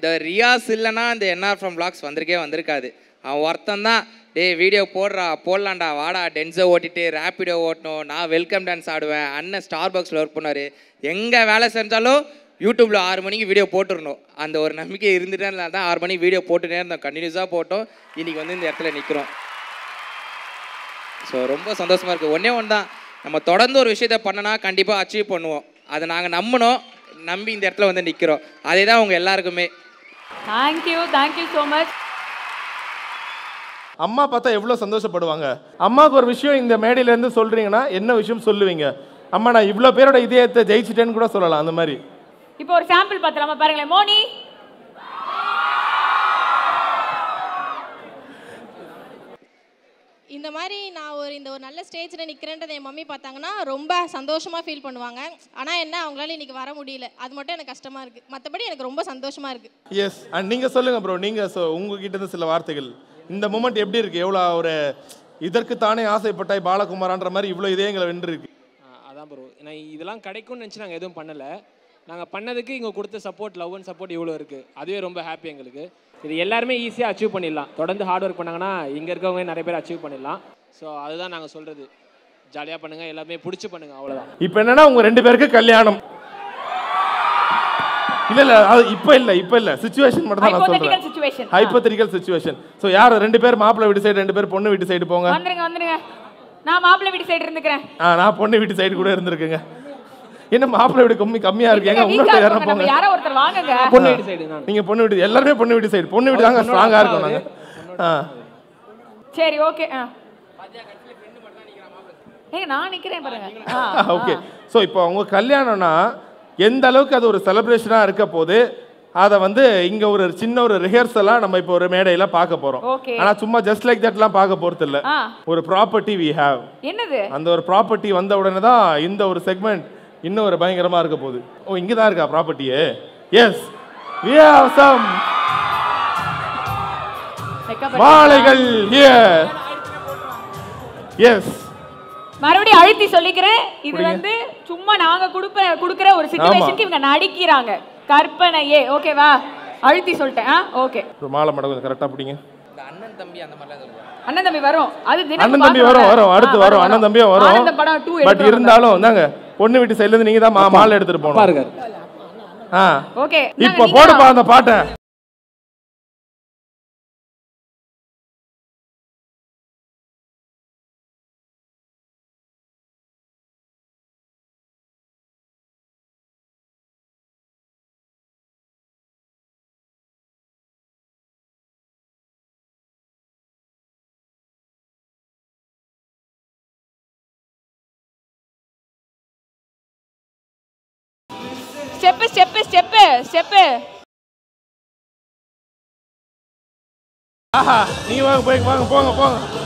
இந்த ரியாஸ் இல்லைன்னா இந்த என்ஆர் ஃப்ரம் பிளாக்ஸ் வந்திருக்கே வந்திருக்காது அவன் ஒருத்தன் தான் டேய் வீடியோ போடுறா போடலாம்டா வாடா டென்ஸை ஓட்டிட்டு ரேப்பிடோ ஓட்டணும் நான் வெல்கம் டான்ஸ் ஆடுவேன் அண்ணன் ஸ்டார் பாக்ஸில் ஒர்க் பண்ணார் எங்கே வேலை செஞ்சாலும் யூடியூப்பில் ஆறு மணிக்கு வீடியோ போட்டுடணும் அந்த ஒரு நம்பிக்கை இருந்துட்டே தான் ஆறு மணிக்கு வீடியோ போட்டுட்டே இருந்தோம் கண்டினியூஸாக போட்டோம் இன்றைக்கி வந்து இந்த இடத்துல நிற்கிறோம் ஸோ ரொம்ப சந்தோஷமாக இருக்குது ஒன்றே ஒன்று தான் நம்ம தொடர்ந்து ஒரு விஷயத்த பண்ணனா கண்டிப்பாக அச்சீவ் பண்ணுவோம் அதை நாங்கள் நம்பினோம் நம்பி இந்த இடத்துல வந்து நிற்கிறோம் அதே தான் உங்கள் எல்லாருக்குமே தேங்க்யூ தேங்க்யூ ஸோ மச் அம்மா பார்த்தா எவ்வளோ சந்தோஷப்படுவாங்க அம்மாவுக்கு ஒரு விஷயம் இந்த மேடையிலேருந்து சொல்கிறீங்கன்னா என்ன விஷயம் சொல்லுவீங்க அம்மா நான் இவ்வளோ பேரோட இதயத்தை ஜெயிச்சிட்டேன்னு கூட சொல்லலாம் அந்த மாதிரி இப்போ ஒரு சாம்பிள் பார்த்துலாமா பாருங்களேன் மோனி இந்த மாதிரி நான் ஒரு இந்த ஒரு நல்ல ஸ்டேஜில் நிற்கிறேன்றதை என் மம்மி பார்த்தாங்கன்னா ரொம்ப சந்தோஷமாக ஃபீல் பண்ணுவாங்க ஆனால் என்ன அவங்களால இன்னைக்கு வர முடியல அது மட்டும் எனக்கு கஷ்டமாக இருக்குது மற்றபடி எனக்கு ரொம்ப சந்தோஷமாக இருக்குது எஸ் அண்ட் நீங்கள் சொல்லுங்கள் ப்ரோ நீங்கள் ஸோ உங்ககிட்ட இருந்து சில வார்த்தைகள் இந்த மூமெண்ட் எப்படி இருக்குது எவ்வளோ ஒரு இதற்கு தானே ஆசைப்பட்டாய் பாலகுமாரான்ற மாதிரி இவ்வளோ இதயங்களை வென்றிருக்கு ஆ, அதான் ப்ரோ நான் இதெல்லாம் கிடைக்கும்னு நினச்சி நாங்கள் எதுவும் பண்ணலை நாங்கள் பண்ணதுக்கு இங்கே கொடுத்த சப்போர்ட் லவ் அண்ட் சப்போர்ட் இவ்வளோ இருக்குது அதுவே ரொம்ப ஹாப்பி எங்களுக்கு இது எல்லாருமே ஈஸியாக அச்சீவ் பண்ணிடலாம் தொடர்ந்து ஹார்ட் ஒர்க் பண்ணாங்கன்னா இங்கே இருக்கவங்க நிறைய பேர் அச்சீவ் பண்ணிடலாம் ஸோ அதுதான் நாங்கள் சொல்கிறது ஜாலியாக பண்ணுங்கள் எல்லாமே பிடிச்சி பண்ணுங்கள் அவ்வளோதான் இப்போ என்னன்னா உங்க ரெண்டு பேருக்கு கல்யாணம் இல்ல இல்ல அது இப்போ இல்ல இப்போ இல்ல சுச்சுவேஷன் மட்டும் தான் நான் ஹைப்போதெட்டிக்கல் சொல்றேன் சுச்சுவேஷன் ஹைப்போதெட்டிக்கல் சுச்சுவேஷன் ஸோ யார் ரெண்டு பேர் மாப்பிள்ளை வீட்டு சைடு ரெண்டு பேர் பொண்ணு வீட்டு சைடு போங்க வந்துருங்க வந்துருங்க நான் மாப்பிள்ளை வீட்டு சைடு இருந்துக்கிறேன் ஆ நான் பொண்ணு வீட்டு சைடு கூட இருந்திருக்கேங்க என்ன மாப்பிள்ளை வீடு கம்மி கம்மியா இருக்கு ஏங்க வீக்கா உங்களோட யாரா இருக்கவங்க, நம்ம போங்க யாரோ ஒருத்தர் வாங்குங்க பொண்ணு வீட்டு சைடு நான் நீங்க பொண்ணு வீட்டு எல்லாருமே பொண்ணு வீட்டு சைடு பொண்ணு வீடு தாங்க ஸ்ட்ராங்கா இருக்கும் நாங்க ஆ சரி ஓகே ஆ ஏங்க நான் நிக்கிறேன் பாருங்க ஆ, ஓகே ஸோ இப்போ உங்க கல்யாணம்னா எந்த அளவுக்கு அது ஒரு செலிப்ரேஷனாக இருக்க போது அதை வந்து இங்க ஒரு சின்ன ஒரு ரிஹர்சலா நம்ம இப்போ ஒரு மேடையில பார்க்க போறோம் Okay. ஆனா சும்மா ஜஸ்ட் லைக் தட்லாம் பார்க்க போறது இல்ல ஆ ஒரு ப்ராப்பர்ட்டி வி ஹேவ் என்னது அந்த ஒரு ப்ராப்பர்ட்டி வந்த உடனே தான் இந்த ஒரு செக்மெண்ட் இன்னும் ஒரு பயங்கரமா இருக்க போகுது ஓ இங்க தான் இருக்கா ப்ராப்பர்ட்டியே எஸ் we have some வெக்கப்பட்டு- மாலைகள் here எஸ் மறுபடியும் அழுத்தி சொல்லிக்கிறேன் இது வந்து சும்மா நாங்க கொடுப்ப கொடுக்குற ஒரு சுச்சுவேஷனுக்கு இவங்க நடிக்கிறாங்க கற்பனையே ஓகேவா அழுத்தி சொல்லிட்டேன் ஆ ஓகே ஒரு மாலை மடம் கொஞ்சம் கரெக்டாக பிடிங்க இந்த அண்ணன் தம்பி அந்த மாதிரிலாம் சொல்லுவாங்க அண்ணன் தம்பி வரும் அது தினம் அண்ணன் தம்பி பார்க்கணும்ல. வரும் வரும் அடுத்து ஆ, வரும் அண்ணன் தம்பியும் வரும் ஆனந்தம் படம் டூ பட் இருந்தாலும் இந்தாங்க பொண்ணு வீட்டு சைடுல இருந்து நீங்க தான் மா- மாலை எடுத்துட்டு போகணும் பாருங்க ஆ ஓகே இப்போ போடுப்பா அந்த பாட்டை ஸ்டெப்பு ஸ்டெப்பு ஸ்டெப்பு ஸ்டெப்பு ஆஹா நீங்க வாங்க போய் வாங்க போங்க போங்க